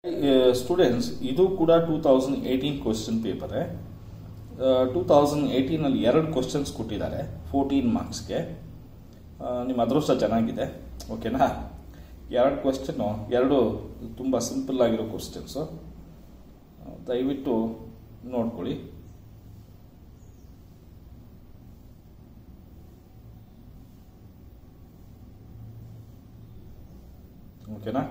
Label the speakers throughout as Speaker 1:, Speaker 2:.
Speaker 1: students ಇದು ಕೂಡ two thousand eighteen question paper two thousand ಏಯ್ಟೀನಲ್ಲಿ ಎರಡು ಕ್ವಶನ್ಸ್ ಕೊಟ್ಟಿದ್ದಾರೆ ಫೋರ್ಟೀನ್ ಮಾರ್ಕ್ಸ್ಗೆ ನಿಮ್ಮ ಅದೃಷ್ಟ ಚೆನ್ನಾಗಿದೆ ಓಕೆನಾ ಎರಡು ಕ್ವಶನು ಎರಡು ತುಂಬ ಸಿಂಪಲ್ ಆಗಿರೋ ಕ್ವಶನ್ಸು ದಯವಿಟ್ಟು ನೋಡ್ಕೊಳ್ಳಿ ಓಕೆನಾ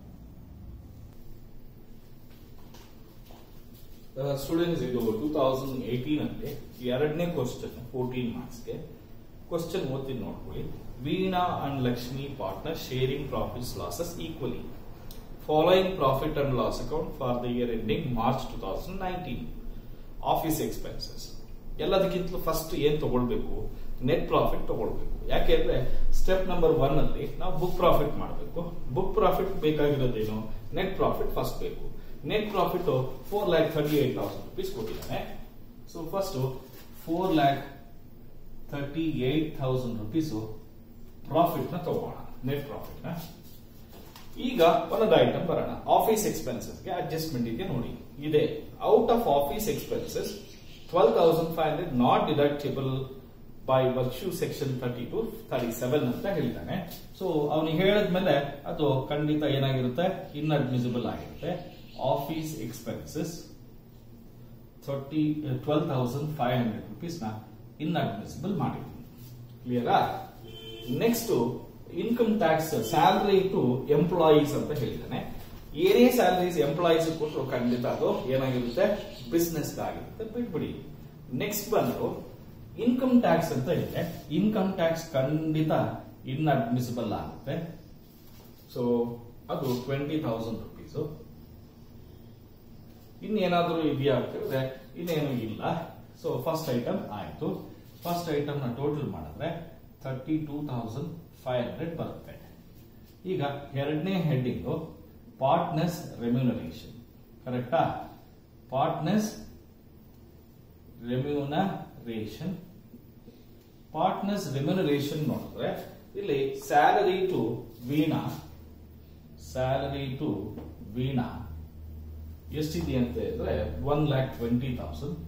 Speaker 1: ಸ್ಟೂಡೆಂಟ್ಸ್ ಇದು ಟೂ ತೌಸಂಡ್ ಏಯ್ಟೀನ್ ಅಲ್ಲಿ ಎರಡನೇ ಕ್ವಶನ್ ಫೋರ್ಟೀನ್ ಮಾರ್ಕ್ಸ್ಗೆ ಕ್ವಶನ್ ಓದ್ತೀನಿ ನೋಡ್ಕೊಳ್ಳಿ Veena and Lakshmi partner sharing profits losses equally following profit and loss account for the year ending March two thousand nineteen office expenses ಎಲ್ಲದಕ್ಕಿಂತಲೂ ಫಸ್ಟ್ ಏನ್ ತಗೊಳ್ಬೇಕು ನೆಟ್ ಪ್ರಾಫಿಟ್ ತಗೊಳ್ಬೇಕು ಯಾಕೆಂದ್ರೆ ಸ್ಟೆಪ್ ನಂಬರ್ ಒನ್ ಅಲ್ಲಿ ನಾವು ಬುಕ್ ಪ್ರಾಫಿಟ್ ಮಾಡಬೇಕು ಬುಕ್ ಪ್ರಾಫಿಟ್ ಬೇಕಾಗಿರೋದೇನು net profit first ಬೇಕು net profit four lakh thirty eight thousand rupees ಕೊಟ್ಟಿದ್ದಾನೆ so first four lakh thirty eight thousand rupees profit ನ ತಗೋಣ ನೆಟ್ ಪ್ರಾಫಿಟ್ ನ ಈಗ ಒಂದೊಂದು ಐಟಮ್ ಬರೋಣ ಆಫೀಸ್ ಎಕ್ಸ್ಪೆನ್ಸಸ್ ಗೆ ಅಡ್ಜಸ್ಟ್ಮೆಂಟ್ ಇದೆ ನೋಡಿ ಇದೆ out of office expenses twelve thousand five hundred not deductible by virtue section thirty two thirty seven ಅಂತ ಹೇಳ್ತಾನೆ ಸೊ ಅವನಿಗೆ ಹೇಳಿದ್ಮೇಲೆ ಅದು ಖಂಡಿತ ಏನಾಗಿರುತ್ತೆ ಇನ್ಅಡ್ಮಿಸಿಬಲ್ ಆಗಿರುತ್ತೆ office expenses thirty twelve thousand five hundred rupees ನ ಇನ್ಅಡ್ಮಿಸಿಬಲ್ ಮಾಡಿದ್ದೀನಿ ಕ್ಲಿಯರಾ next income tax salary to employees ಅಂತ ಹೇಳಿದ್ದಾನೆ ಏನೇ ಸ್ಯಾಲರೀಸ್ ಎಂಪ್ಲಾಯೀಸ್ ಕೊಟ್ಟರು ಖಂಡಿತ ಅದು ಏನಾಗಿರುತ್ತೆ ಬಿಸ್ನೆಸ್ ಆಗಿರುತ್ತೆ ಬಿಟ್ಬಿಡಿ ನೆಕ್ಸ್ಟ್ ಬಂದು ಇನ್ಕಮ್ ಟ್ಯಾಕ್ಸ್ ಅಂತ ಇದೆ ಇನ್ಕಮ್ ಟ್ಯಾಕ್ಸ್ ಖಂಡಿತ ಇನ್ಅಡ್ಮಿಸಿಬಲ್ ಆಗುತ್ತೆ ಸೊ ಅದು ಟ್ವೆಂಟಿ ತೌಸಂಡ್ ರುಪೀಸ್ ಇನ್ನೇನಾದ್ರೂ ಇದೆಯಾ ಅಂತ ಹೇಳಿದ್ರೆ ಇನ್ನೇನು ಇಲ್ಲ ಸೊ ಫಸ್ಟ್ ಐಟಮ್ ಆಯ್ತು ಫಸ್ಟ್ ಐಟಮ್ ನ ಟೋಟಲ್ ಮಾಡಿದ್ರೆ thirty two thousand five hundred ಬರುತ್ತೆ ಈಗ ಎರಡನೇ ಹೆಡ್ಡಿಂಗು ಪಾರ್ಟ್ನರ್ಸ್ ರೆಮ್ಯುನರೇಷನ್ ಕರೆಕ್ಟಾ ಪಾರ್ಟ್ನರ್ಸ್ ರೆಮ್ಯುನರೇಷನ್ ಪಾರ್ಟ್ನರ್ಸ್ ರೆಮ್ಯುನರೇಷನ್ ನೋಡಿದ್ರೆ ಇಲ್ಲಿ salary to Veena salary to Veena ಎಷ್ಟಿದೆ ಅಂತ ಹೇಳಿದ್ರೆ one lakh twenty thousand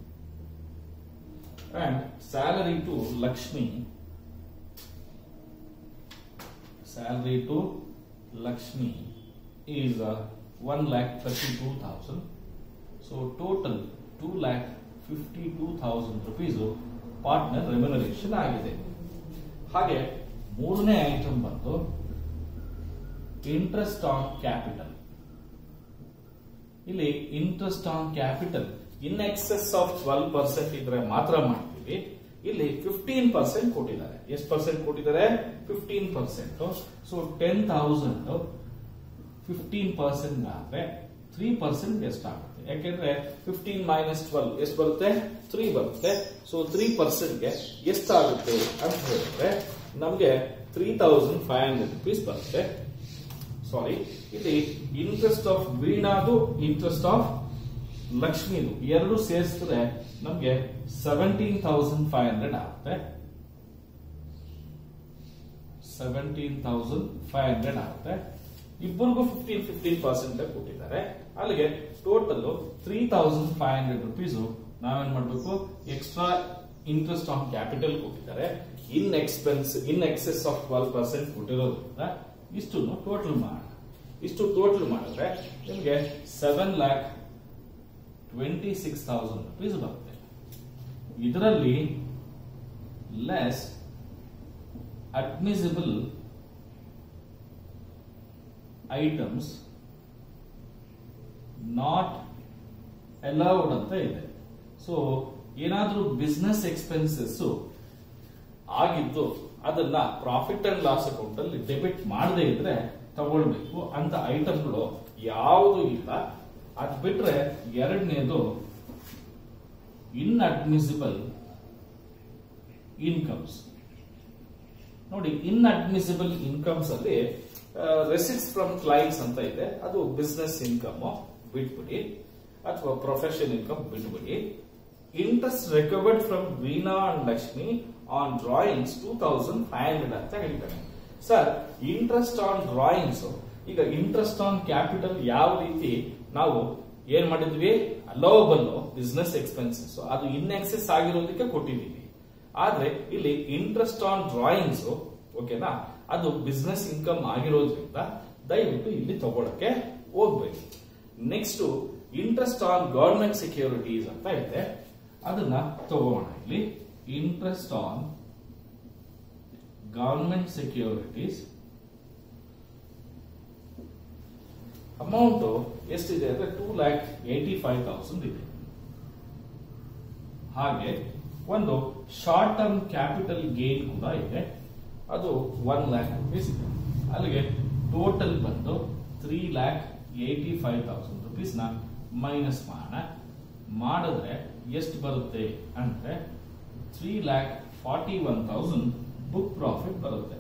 Speaker 1: and salary to Lakshmi salary to Lakshmi is one lac thirty two thousand so total two lakh fifty two thousand rupees partner remuneration ಆಗಿದೆ ಹಾಗೆ ಮೂರನೇ item ಬಂದು interest on capital ಇಲ್ಲಿ interest on capital in excess of twelve percent ಇದ್ರೆ ಮಾತ್ರ ಮಾಡ್ತೀವಿ ಇಲ್ಲಿ fifteen percent ಕೊಟ್ಟಿದ್ದಾರೆ ಎಷ್ಟು ಪರ್ಸೆಂಟ್ ಕೊಟ್ಟಿದ್ದಾರೆ fifteen percent so ten thousand fifteen percent ಆದ್ರೆ ತ್ರೀ ಪರ್ಸೆಂಟ್ ಎಷ್ಟಾಗುತ್ತೆ ಯಾಕೆಂದ್ರೆ ಫಿಫ್ಟೀನ್ ಮೈನಸ್ ಟ್ವೆಲ್ ಎಷ್ಟು ಬರುತ್ತೆ ತ್ರೀ ಬರುತ್ತೆ ಸೊ ತ್ರೀ ಪರ್ಸೆಂಟ್ಗೆ ಎಷ್ಟಾಗುತ್ತೆ ಅಂತ ಹೇಳಿದ್ರೆ ನಮಗೆ three thousand five hundred rupees ಬರುತ್ತೆ ಸಾರಿ ಇಲ್ಲಿ ಇಂಟ್ರೆಸ್ಟ್ ಆಫ್ ವೀಣಾದು ಇಂಟ್ರೆಸ್ಟ್ ಆಫ್ ಲಕ್ಷ್ಮಿದು ಎರಡು ಸೇರಿಸಿದ್ರೆ ನಮಗೆ ಸೆವೆಂಟೀನ್ ತೌಸಂಡ್ ಫೈವ್ ಹಂಡ್ರೆಡ್ ಆಗುತ್ತೆ ಸೆವೆಂಟೀನ್ ತೌಸಂಡ್ ಫೈವ್ ಹಂಡ್ರೆಡ್ ಆಗುತ್ತೆ ಇಬ್ಬರಿಗೂ ಫಿಫ್ಟೀನ್ ಫಿಫ್ಟೀನ್ ಪರ್ಸೆಂಟ್ ಕೊಟ್ಟಿದ್ದಾರೆ ಅಲ್ಲಿಗೆ total three thousand five hundred rupees ನಾವೇನ್ ಮಾಡಬೇಕು ಎಕ್ಸ್ಟ್ರಾ ಇಂಟ್ರೆಸ್ಟ್ ಆನ್ ಕ್ಯಾಪಿಟಲ್ ಕೊಟ್ಟಿದ್ದಾರೆ in expense in excess of twelve percent ಕೊಟ್ಟಿರೋದ್ರಿಂದ ಇಷ್ಟನ್ನು ಟೋಟಲ್ ಮಾಡೋಣ ಇಷ್ಟು ಟೋಟಲ್ ಮಾಡಿದ್ರೆ ನಿಮಗೆ seven lakh twenty six thousand rupees ಬರುತ್ತೆ ಇದರಲ್ಲಿ less admissible items not allowed ಅಂತ ಇದೆ ಸೊ ಏನಾದ್ರೂ ಬಿಸ್ನೆಸ್ ಎಕ್ಸ್ಪೆನ್ಸಸ್ ಆಗಿದ್ದು ಅದನ್ನ ಪ್ರಾಫಿಟ್ ಅಂಡ್ ಲಾಸ್ ಅಕೌಂಟ್ ಅಲ್ಲಿ ಡೆಬಿಟ್ ಮಾಡದೇ ಇದ್ರೆ ತಗೊಳ್ಬೇಕು ಅಂತ ಐಟಮ್ಗಳು ಯಾವುದು ಇಲ್ಲ ಅದ್ ಬಿಟ್ರೆ ಎರಡನೇದು ಇನ್ಅಡ್ಮಿಸಿಬಲ್ ಇನ್ಕಮ್ಸ್ ನೋಡಿ ಇನ್ಅಡ್ಮಿಸಿಬಲ್ ಇನ್ಕಮ್ಸ್ ಅಲ್ಲಿ ರೆಸಿಟ್ಸ್ ಫ್ರಮ್ ಕ್ಲೈಂಟ್ಸ್ ಅಂತ ಇದೆ ಅದು ಬಿಸ್ನೆಸ್ ಇನ್ಕಮ್ ಬಿಟ್ಬಿಡಿ ಅಥವಾ ಪ್ರೊಫೆಷನ್ ಇನ್ಕಮ್ ಬಿಟ್ಬಿಡಿ interest recovered from Veena and Lakshmi on drawings two thousand five hundred ಅಂತ ಹೇಳ್ತಾನೆ ಸರ್ ಇಂಟ್ರೆಸ್ಟ್ ಆನ್ ಡ್ರಾಯಿಂಗ್ಸ್ ಈಗ ಇಂಟ್ರೆಸ್ಟ್ ಆನ್ ಕ್ಯಾಪಿಟಲ್ ಯಾವ ರೀತಿ ನಾವು ಏನ್ ಮಾಡಿದ್ವಿ ಅಲೋವಬಲ್ ಬಿಸ್ನೆಸ್ ಎಕ್ಸ್ಪೆನ್ಸಸ್ ಅದು ಇನ್ ಎಕ್ಸೆಸ್ ಆಗಿರೋದಕ್ಕೆ ಕೊಟ್ಟಿದ್ದೀವಿ ಆದ್ರೆ ಇಲ್ಲಿ ಇಂಟ್ರೆಸ್ಟ್ ಆನ್ ಡ್ರಾಯಿಂಗ್ಸ್ ಓಕೆನಾ ಅದು ಬಿಸ್ನೆಸ್ ಇನ್ಕಮ್ ಆಗಿರೋದ್ರಿಂದ ದಯವಿಟ್ಟು ಇಲ್ಲಿ ತಗೊಳಕ್ಕೆ ಹೋಗ್ಬೇಕು next interest on government securities ಅಂತ ಇದೆ ಅದನ್ನ ತಗೋಣ ಇಲ್ಲಿ interest on government securities amount ಎಷ್ಟಿದೆ ಅಂದ್ರೆ two lakh eighty five thousand ಇದೆ ಹಾಗೆ ಒಂದು ಶಾರ್ಟ್ ಟರ್ಮ್ ಕ್ಯಾಪಿಟಲ್ ಗೇನ್ ಕೂಡ ಇದೆ ಅದು ಒನ್ ಲ್ಯಾಕ್ ರುಪೀಸ್ ಇದೆ ಅಲ್ಲಿಗೆ ಟೋಟಲ್ ಬಂದು three lakh eighty five thousand rupees ನ ಮೈನಸ್ ಮಾಡೋಣ ಮಾಡಿದ್ರೆ ಎಷ್ಟು ಬರುತ್ತೆ ಅಂದ್ರೆ three lakh forty one thousand book profit ಬರುತ್ತೆ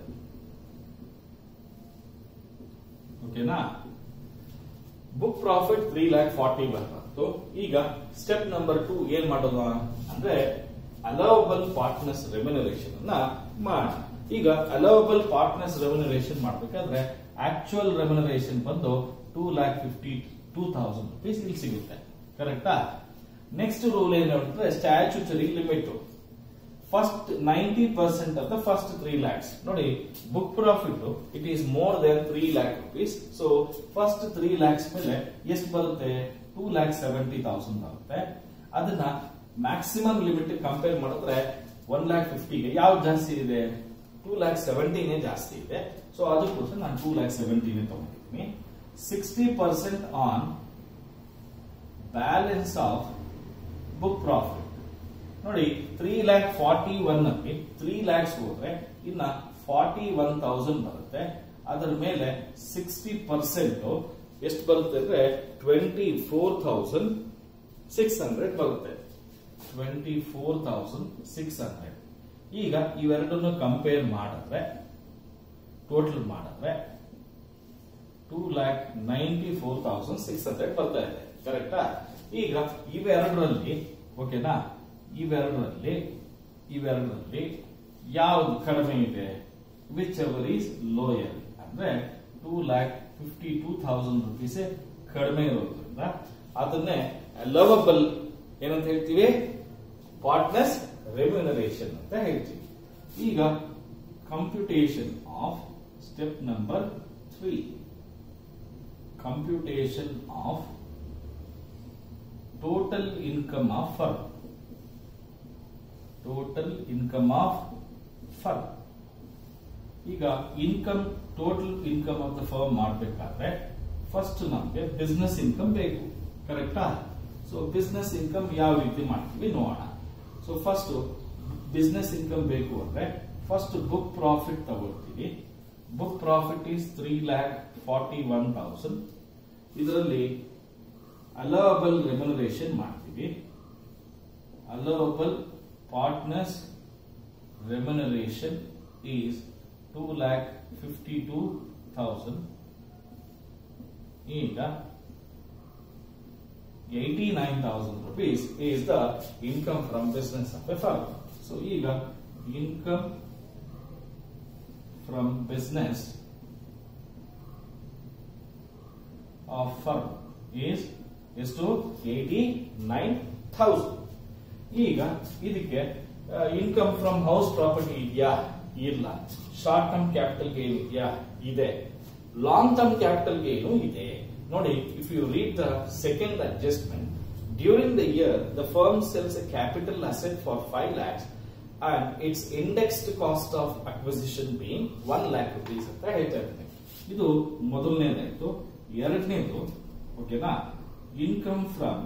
Speaker 1: ಓಕೆನಾ book profit three lakh forty one ಬಂತು ಈಗ ಸ್ಟೆಪ್ ನಂಬರ್ ಟೂ ಏನ್ ಮಾಡೋದು ಅಂದ್ರೆ ಅಲವಬಲ್ ಪಾರ್ಟ್ನರ್ಸ್ ರೆಮ್ಯುನರೇಷನ್ ಅನ್ನ ಮಾಡೋಣ ಈಗ ಅಲವಬಲ್ ಪಾರ್ಟ್ನರ್ಸ್ ರೆಮ್ಯುನರೇಷನ್ ಮಾಡ್ಬೇಕಾದ್ರೆ ಆಕ್ಚುಯಲ್ ರೆಮ್ಯುನರೇಷನ್ ಬಂದು two lakh fifty two thousand rupees ಇಲ್ಲಿ ಸಿಗುತ್ತೆ ಕರೆಕ್ಟಾ ನೆಕ್ಸ್ಟ್ ರೂಲ್ ಏನು ಹೇಳಿದ್ರೆ statutory limit first ninety percent of the first three lakhs ನೋಡಿ book profit it is more than three lakh rupees so first three lakhs ಮೇಲೆ ಎಷ್ಟು ಬರುತ್ತೆ ಟೂ ಲ್ಯಾಕ್ ಸೆವೆಂಟಿ ತೌಸಂಡ್ ಬರುತ್ತೆ ಅದನ್ನ ಮ್ಯಾಕ್ಸಿಮಮ್ ಲಿಮಿಟ್ ಕಂಪೇರ್ ಮಾಡಿದ್ರೆ ಒನ್ ಲ್ಯಾಕ್ ಫಿಫ್ಟಿಗೆ ಯಾವ್ದು ಜಾಸ್ತಿ ಇದೆ ಟೂ ಲ್ಯಾಕ್ ಸೆವೆಂಟಿನೇ ಜಾಸ್ತಿ ಇದೆ ಸೊ ಅದಕ್ಕೋಸ್ಕರ ನಾನು ಟೂ ಲ್ಯಾಕ್ ಸೆವೆಂಟಿನೇ ತಗೊಂಡಿದ್ದೀನಿ sixty percent on balance of book profit ನೋಡಿ ತ್ರೀ ಲ್ಯಾಕ್ ಫಾರ್ಟಿ ಒನ್ ಅಲ್ಲಿ ತ್ರೀ ಲ್ಯಾಕ್ಸ್ ಹೋದ್ರೆ ಇನ್ನ ಫಾರ್ಟಿ ಒನ್ ತೌಸಂಡ್ ಬರುತ್ತೆ ಅದರ ಮೇಲೆ ಸಿಕ್ಸ್ಟಿ ಪರ್ಸೆಂಟ್ ಎಷ್ಟು ಬರುತ್ತೆ ಅಂದ್ರೆ twenty four thousand six hundred ಬರುತ್ತೆ twenty four thousand six hundred ಈಗ ಇವೆರಡನ್ನು ಕಂಪೇರ್ ಮಾಡಿದ್ರೆ ಟೋಟಲ್ ಮಾಡಿದ್ರೆ two lakh ninety four thousand six hundred ಬರ್ತಾ ಇದೆ ಕರೆಕ್ಟಾ ಈಗ ಇವೆರಡರಲ್ಲಿ ಓಕೆನಾ ಇವೆರಡರಲ್ಲಿ ಇವೆರಡರಲ್ಲಿ ಯಾವ್ದು ಕಡಿಮೆ ಇದೆ ವಿಚ್ ಎವರ್ ಈಸ್ ಲೋಯರ್ ಅಂದ್ರೆ two lakh fifty two thousand rupees ಕಡಿಮೆ ಇರೋದ್ರಿಂದ ಅದನ್ನೇ ಲವಬಲ್ ಏನಂತ ಹೇಳ್ತೀವಿ ಪಾರ್ಟ್ನರ್ಸ್ ರೆಮ್ಯುನರೇಷನ್ ಅಂತ ಹೇಳ್ತೀವಿ ಈಗ computation of step number three computation of total income of firm total income of firm ಈಗ income total income of the firm ಮಾಡಬೇಕಾದ್ರೆ ಫಸ್ಟ್ ನಮಗೆ ಬಿಸ್ನೆಸ್ ಇನ್ಕಮ್ ಬೇಕು ಕರೆಕ್ಟಾ ಸೊ ಬಿಸ್ನೆಸ್ ಇನ್ಕಮ್ ಯಾವ ರೀತಿ ಮಾಡ್ತೀವಿ ನೋಡೋಣ ಸೊ ಫಸ್ಟ್ ಬಿಸ್ನೆಸ್ ಇನ್ಕಮ್ ಬೇಕು ಅಂದ್ರೆ ಫಸ್ಟ್ ಬುಕ್ ಪ್ರಾಫಿಟ್ ತಗೊಳ್ತೀವಿ book profit is three lakh forty one thousand ಇದರಲ್ಲಿ ಅಲವಬಲ್ ರೆಮ್ಯುನರೇಷನ್ ಮಾಡ್ತೀವಿ allowable partners remuneration is two lakh fifty two thousand ಈಗ eighty nine thousand rupees is the income from business of a firm so ಈಗ income from business of firm is ಎಷ್ಟು eighty nine thousand ಈಗ ಇದಕ್ಕೆ income from house property ಇದೆಯಾ ಇಲ್ಲ short term capital gain ಇದೆಯಾ ಇದೆ long term capital gain ಇದೆ ನೋಡಿ if you read the second adjustment during the year the firm sells a capital asset for five lakhs and its indexed cost of acquisition being one lakh rupees ಅಂತ ಹೇಳ್ತಾ ಇದ್ದೇನೆ ಇದು ಮೊದಲನೇದಾಯ್ತು ಎರಡನೇದು ಓಕೆನಾ income from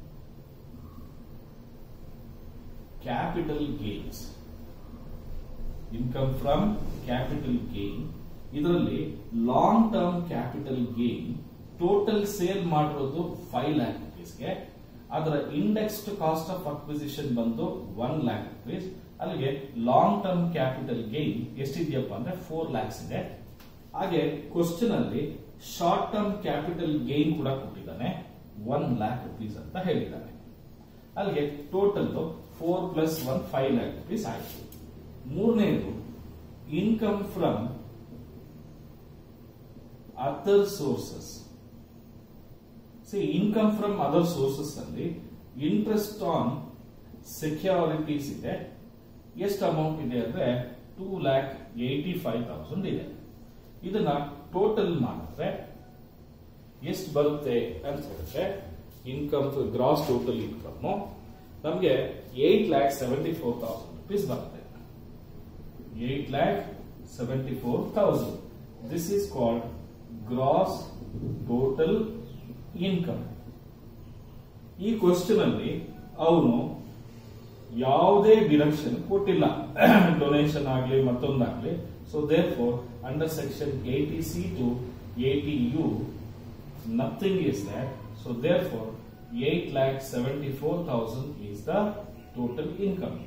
Speaker 1: capital gains income from capital gain ಇದರಲ್ಲಿ long term capital gain total sale ಮಾಡಿರೋದು five lakh ರುಪೀಸ್ಗೆ ಅದರ ಇಂಡೆಕ್ಸ್ಡ್ ಕಾಸ್ಟ್ ಆಫ್ ಅಕ್ವಿಸಿಷನ್ ಬಂದು ಒನ್ ಲ್ಯಾಕ್ ರುಪೀಸ್ ಅಲ್ಲಿಗೆ ಲಾಂಗ್ ಟರ್ಮ್ ಕ್ಯಾಪಿಟಲ್ ಗೇನ್ ಎಷ್ಟಿದೆಯಪ್ಪ ಅಂದ್ರೆ ಫೋರ್ ಲ್ಯಾಕ್ಸ್ ಇದೆ ಹಾಗೆ ಕ್ವಶನ್ ಅಲ್ಲಿ ಶಾರ್ಟ್ ಟರ್ಮ್ ಕ್ಯಾಪಿಟಲ್ ಗೇನ್ ಕೂಡ ಕೊಟ್ಟಿದ್ದಾನೆ ಒನ್ ಲ್ಯಾಕ್ ರುಪೀಸ್ ಅಂತ ಹೇಳಿದ್ದಾನೆ ಅಲ್ಲಿಗೆ total four plus one five lakh rupees ಆಯಿತು ಮೂರನೇದು income from other sources C income from other sources ಅಲ್ಲಿ ಇಂಟ್ರೆಸ್ಟ್ ಆನ್ ಸೆಕ್ಯೂರಿಟೀಸ್ ಇದೆ ಎಷ್ಟು ಅಮೌಂಟ್ ಇದೆ ಅಂದ್ರೆ two lakh eighty five thousand ಇದೆ ಇದನ್ನ ಟೋಟಲ್ ಮಾಡಿದ್ರೆ ಎಷ್ಟು ಬರುತ್ತೆ ಅಂತ ಹೇಳಿದ್ರೆ ಇನ್ಕಮ್ ಗ್ರಾಸ್ ಟೋಟಲ್ ಇನ್ಕಮ್ ನಮಗೆ eight lakh seventy four thousand rupees ಬರುತ್ತೆ eight lakh seventy four thousand this is called gross total income ಈ ಕ್ವಶನ್ ಅಲ್ಲಿ ಅವನು ಯಾವುದೇ ಡಿಡಕ್ಷನ್ ಕೊಟ್ಟಿಲ್ಲ ಡೊನೇಷನ್ ಆಗಲಿ ಮತ್ತೊಂದಾಗ್ಲಿ so therefore under section eighty C to eighty U nothing is that so therefore eight lakh seventy four thousand is the total income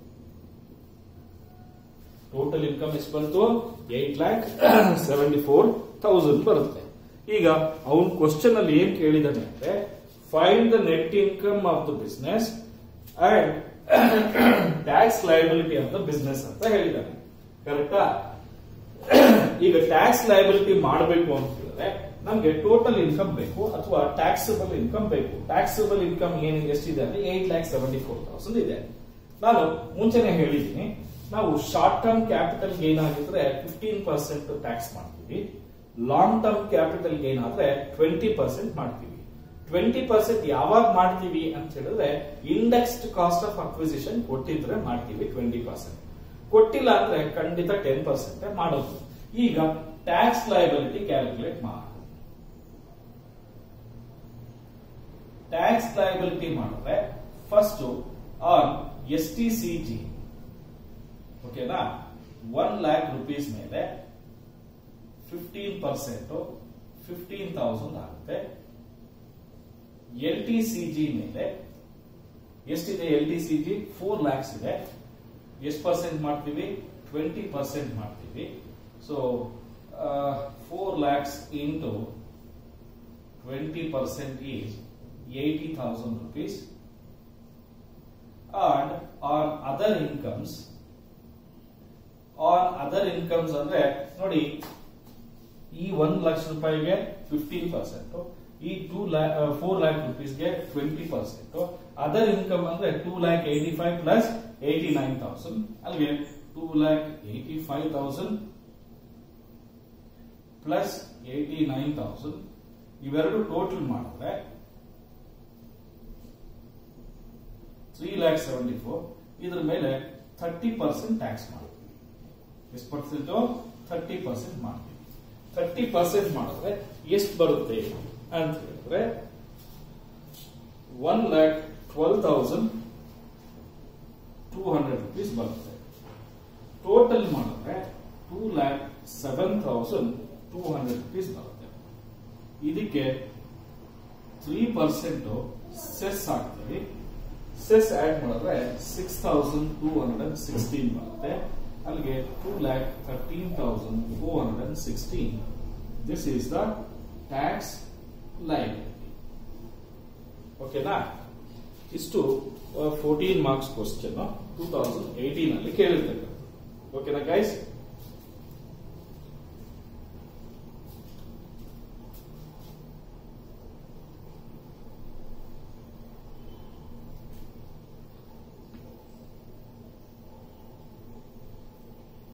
Speaker 1: total income ಎಷ್ಟು ಬಂತು eight lakh seventy four thousand ಬರುತ್ತೆ ಈಗ ಅವನ್ question ಅಲ್ಲಿ ಏನ್ ಕೇಳಿದಾನೆ ಅಂದ್ರೆ find the net income of the business and tax liability of the business ಅಂತ ಹೇಳಿದಾನೆ ಕರೆಕ್ಟಾ ಈಗ ಟ್ಯಾಕ್ಸ್ ಲಯಬಿಲಿಟಿ ಮಾಡಬೇಕು ಅಂತ ಹೇಳಿದ್ರೆ ನಮ್ಗೆ ಟೋಟಲ್ ಇನ್ಕಮ್ ಬೇಕು ಅಥವಾ ಟ್ಯಾಕ್ಸಬಲ್ ಇನ್ಕಮ್ ಬೇಕು ಟ್ಯಾಕ್ಸಬಲ್ ಇನ್ಕಮ್ ಏನು ಎಷ್ಟಿದೆ ಅಂದ್ರೆ eight lakh seventy four thousand ಇದೆ ನಾನು ಮುಂಚೆನೆ ಹೇಳಿದ್ದೀನಿ ನಾವು ಶಾರ್ಟ್ ಟರ್ಮ್ ಕ್ಯಾಪಿಟಲ್ ಗೇನ್ ಆಗಿದ್ರೆ ಫಿಫ್ಟೀನ್ ಪರ್ಸೆಂಟ್ ಟ್ಯಾಕ್ಸ್ ಮಾಡ್ತೀವಿ ಲಾಂಗ್ ಟರ್ಮ್ ಕ್ಯಾಪಿಟಲ್ ಗೇನ್ ಆದ್ರೆ ಟ್ವೆಂಟಿ ಪರ್ಸೆಂಟ್ ಮಾಡ್ತೀವಿ ಟ್ವೆಂಟಿ ಪರ್ಸೆಂಟ್ ಯಾವಾಗ ಮಾಡ್ತೀವಿ ಅಂತ ಹೇಳಿದ್ರೆ ಇಂಡೆಕ್ಸ್ಡ್ ಕಾಸ್ಟ್ ಆಫ್ ಅಕ್ವಿಸಿಷನ್ ಕೊಟ್ಟಿದ್ರೆ ಮಾಡ್ತೀವಿ ಟ್ವೆಂಟಿ ಪರ್ಸೆಂಟ್ ಕೊಟ್ಟಿಲ್ಲ ಅಂದ್ರೆ ಖಂಡಿತ ಟೆನ್ ಪರ್ಸೆಂಟ್ ಮಾಡೋದು ಈಗ ಟ್ಯಾಕ್ಸ್ ಲಯಬಿಲಿಟಿ ಕ್ಯಾಲ್ಕುಲೇಟ್ ಮಾಡಿ ಟ್ಯಾಕ್ಸ್ ಲಯಬಿಲಿಟಿ ಮಾಡಿದ್ರೆ first on S T C G ಓಕೆನಾ ಒನ್ ಲ್ಯಾಕ್ ರುಪೀಸ್ ಮೇಲೆ ಫಿಫ್ಟೀನ್ ಪರ್ಸೆಂಟ್ ಫಿಫ್ಟೀನ್ ತೌಸಂಡ್ ಆಗುತ್ತೆ ಎಲ್ ಟಿ ಸಿ ಜಿ ಮೇಲೆ ಎಷ್ಟಿದೆ L T C G four lakhs ಇದೆ ಎಷ್ಟು ಪರ್ಸೆಂಟ್ ಮಾಡ್ತೀವಿ ಟ್ವೆಂಟಿ ಪರ್ಸೆಂಟ್ ಮಾಡ್ತೀವಿ so four lakhs into twenty percent is eighty thousand rupees and on other incomes on other incomes ಅಂದ್ರೆ ನೋಡಿ ಈ ಒಂದ್ ಲಕ್ಷ ರೂಪಾಯಿಗೆ ಫಿಫ್ಟೀನ್ ಪರ್ಸೆಂಟ್ ಈ ಟೂ ಲ್ಯಾಕ್ ಫೋರ್ ಲ್ಯಾಕ್ ರುಪೀಸ್ಗೆ ಟ್ವೆಂಟಿ ಪರ್ಸೆಂಟ್ ಅದರ್ ಇನ್ಕಮ್ ಅಂದ್ರೆ two lakh eighty five plus eighty nine thousand ಅಲ್ಲಿಗೆ two lakh eighty five thousand plus eighty nine thousand ಇವೆರಡು ಟೋಟಲ್ ಮಾಡಿದ್ರೆ ತ್ರೀ ಲ್ಯಾಕ್ ಸೆವೆಂಟಿ ಫೋರ್ ಇದ್ರ ಮೇಲೆ ಥರ್ಟಿ ಪರ್ಸೆಂಟ್ ಟ್ಯಾಕ್ಸ್ ಮಾಡ್ತೀವಿ ಎಷ್ಟು ಪರ್ಸೆಂಟ್ ಥರ್ಟಿ ಪರ್ಸೆಂಟ್ ಮಾಡ್ತೀವಿ ಥರ್ಟಿ ಪರ್ಸೆಂಟ್ ಮಾಡಿದ್ರೆ ಎಷ್ಟು ಬರುತ್ತೆ ಅಂತ ಹೇಳಿದ್ರೆ one lakh twelve thousand two hundred rupees ಬರುತ್ತೆ ಟೋಟಲ್ ಮಾಡಿದ್ರೆ two lakh seven thousand two hundred rupees ಬರುತ್ತೆ ಇದಕ್ಕೆ ತ್ರೀ ಪರ್ಸೆಂಟ್ ಸೆಸ್ ಹಾಕ್ತೀವಿ ಸೆಸ್ ಆಡ್ ಮಾಡಿದ್ರೆ six thousand two hundred and sixteen ಬರುತ್ತೆ ಅಲ್ಲಿಗೆ two lakh thirteen thousand four hundred and sixteen this is the tax liability ಓಕೆನಾ ಇಷ್ಟು fourteen marks question two thousand eighteen ಅಲ್ಲಿ ಕೇಳಿರ್ತಕ್ಕಂಥ ಓಕೆನಾ ಗೈಸ್